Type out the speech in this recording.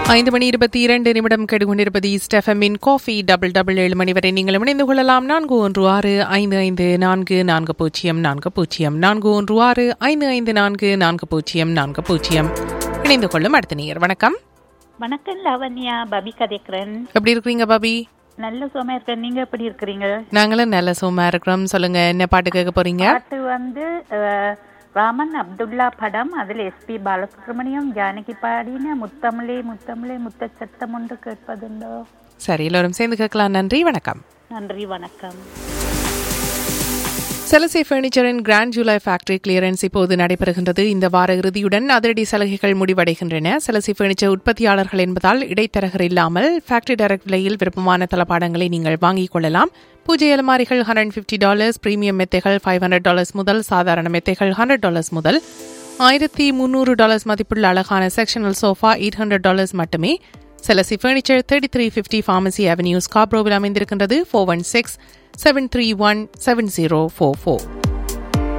ஐந்து மணி இருபத்தி இரண்டு நிமிடம் கெடுகொண்டிருப்பது ஸ்டெஃபமின் காஃபி டபுள் டபுள் ஏழு மணி வரை நீங்கள் இணைந்து கொள்ளலாம் நான்கு ஒன்று ஆறு ஐந்து ஐந்து நான்கு நான்கு பூஜ்ஜியம் நான்கு பூஜ்ஜியம் நான்கு ஒன்று ஆறு ஐந்து ஐந்து நான்கு நான்கு பூஜ்ஜியம் நான்கு பூஜ்ஜியம் இணைந்து கொள்ளும் அடுத்த நேயர் வணக்கம் வணக்கம் லாவண்யா பபி கதைக்கிறேன் எப்படி இருக்கிறீங்க பாபி நல்ல சுகமா இருக்கேன் நீங்க எப்படி இருக்கிறீங்க நாங்களும் நல்ல சோமா இருக்கிறோம் சொல்லுங்க என்ன பாட்டு கேட்க போறீங்க பாட்டு வந்து அஹ், ராமன் அப்துல்லா படம் அதுல எஸ்பி பாலசுப்ரமணியம் ஜானகி பாடின முத்தமிழே முத்தமிழே முத்த சத்தம் ஒன்று கேட்பதுண்டோ சரி எல்லோரும் சேர்ந்து கேட்கலாம் நன்றி வணக்கம் நன்றி வணக்கம் செலசி பர்னிச்சரின் கிராண்ட் ஜூலை ஃபேக்டரி கிளியரன்ஸ் இப்போது நடைபெறுகின்றது இந்த வார இறுதியுடன் அதிரடி சலுகைகள் முடிவடைகின்றன செலசி பர்னிச்சர் உற்பத்தியாளர்கள் என்பதால் இடைத்தரகர் இல்லாமல் ஃபேக்டரி டைரக்ட் விலையில் விருப்பமான தளபாடங்களை நீங்கள் வாங்கிக் கொள்ளலாம் பூஜை அலமாரிகள் ஹண்ட்ரட் ஃபிஃப்டி டாலர்ஸ் பிரீமியம் மெத்தைகள் ஃபைவ் ஹண்ட்ரட் டாலர்ஸ் முதல் சாதாரண மெத்தைகள் ஹண்ட்ரட் டாலர்ஸ் முதல் ஆயிரத்தி முந்நூறு டாலர்ஸ் மதிப்புள்ள அழகான sectional sofa eight hundred dollars மட்டுமே செலசி furniture thirty three fifty pharmacy avenue ஸ்காப்ரோவில் அமைந்திருக்கின்றது four one six seven three one seven zero four four